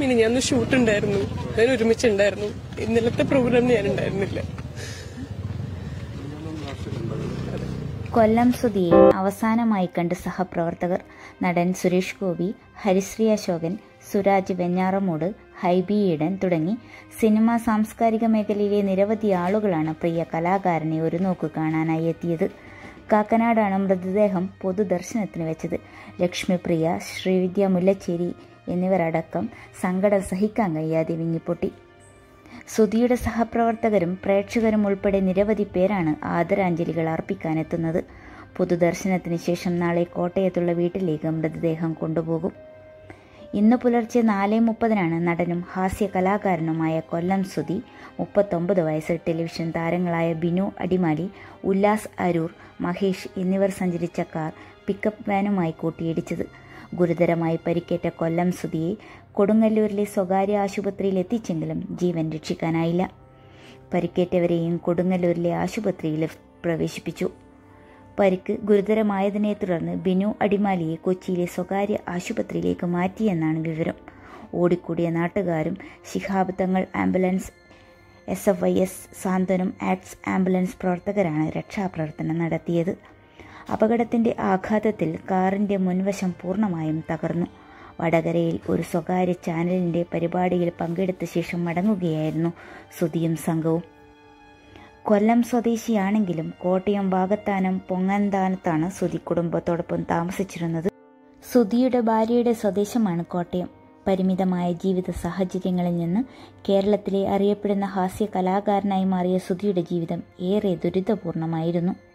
ഇനി ഞാൻ ഷൂട്ട് ഉണ്ടായിരുന്നു ഞാൻ ഒരുമിച്ചുണ്ടായിരുന്നു ഇന്നലത്തെ പ്രോഗ്രാമിന് ഞാൻ ഉണ്ടായിരുന്നില്ല കൊല്ലം സുധിയെ അവസാനമായി കണ്ട് സഹപ്രവർത്തകർ നടൻ സുരേഷ് ഗോപി ഹരിശ്രീ അശോകൻ സുരാജ് വെഞ്ഞാറമൂട് ഹൈബി ഈഡൻ തുടങ്ങി സിനിമാ സാംസ്കാരിക മേഖലയിലെ നിരവധി ആളുകളാണ് പ്രിയ കലാകാരനെ ഒരു നോക്ക് കാണാനായി എത്തിയത് കാക്കനാടാണ് മൃതദേഹം പൊതുദർശനത്തിന് വെച്ചത് ലക്ഷ്മിപ്രിയ ശ്രീവിദ്യ മുല്ലച്ചേരി എന്നിവരടക്കം സങ്കടം സഹിക്കാൻ കഴിയാതെ വിങ്ങിപ്പൊട്ടി സുധിയുടെ സഹപ്രവർത്തകരും പ്രേക്ഷകരും ഉൾപ്പെടെ നിരവധി പേരാണ് ആദരാഞ്ജലികൾ അർപ്പിക്കാനെത്തുന്നത് പൊതുദർശനത്തിന് ശേഷം നാളെ കോട്ടയത്തുള്ള വീട്ടിലേക്ക് മൃതദേഹം കൊണ്ടുപോകും ഇന്ന് പുലർച്ചെ നാല് മുപ്പതിനാണ് നടനും ഹാസ്യ കലാകാരനുമായ കൊല്ലം സുധി മുപ്പത്തൊമ്പത് വയസ്സ് ടെലിവിഷൻ താരങ്ങളായ ബിനു അടിമാലി ഉല്ലാസ് അരൂർ മഹേഷ് എന്നിവർ സഞ്ചരിച്ച കാർ പിക്കപ്പ് വാനുമായി കൂട്ടിയിടിച്ചത് ഗുരുതരമായി പരിക്കേറ്റ കൊല്ലം സുധിയെ കൊടുങ്ങല്ലൂരിലെ സ്വകാര്യ ആശുപത്രിയിൽ എത്തിച്ചെങ്കിലും ജീവൻ രക്ഷിക്കാനായില്ല പരിക്കേറ്റവരെയും കൊടുങ്ങല്ലൂരിലെ ആശുപത്രിയിൽ പ്രവേശിപ്പിച്ചു പരിക്ക് ഗുരുതരമായതിനെ തുടർന്ന് ബിനു അടിമാലിയെ കൊച്ചിയിലെ സ്വകാര്യ ആശുപത്രിയിലേക്ക് മാറ്റിയെന്നാണ് വിവരം ഓടിക്കൂടിയ നാട്ടുകാരും Shihab Thangal ambulance S F I S സാന്ത്വനം ആക്ട്സ് ആംബുലൻസ് പ്രവർത്തകരാണ് രക്ഷാപ്രവർത്തനം നടത്തിയത് അപകടത്തിന്റെ ആഘാതത്തിൽ കാറിന്റെ മുൻവശം പൂർണ്ണമായും തകർന്നു വടകരയിൽ ഒരു സ്വകാര്യ ചാനലിന്റെ പരിപാടിയിൽ പങ്കെടുത്ത ശേഷം മടങ്ങുകയായിരുന്നു സുധിയും സംഘവും കൊല്ലം സ്വദേശിയാണെങ്കിലും കോട്ടയം വാകത്താനം പൊങ്ങന്താനത്താണ് സുധി കുടുംബത്തോടൊപ്പം താമസിച്ചിരുന്നത് സുധിയുടെ ഭാര്യയുടെ സ്വദേശമാണ് കോട്ടയം പരിമിതമായ ജീവിത സാഹചര്യങ്ങളിൽ നിന്ന് കേരളത്തിലെ അറിയപ്പെടുന്ന ഹാസ്യ കലാകാരനായി മാറിയ സുധിയുടെ ജീവിതം ഏറെ ദുരിതപൂർണമായിരുന്നു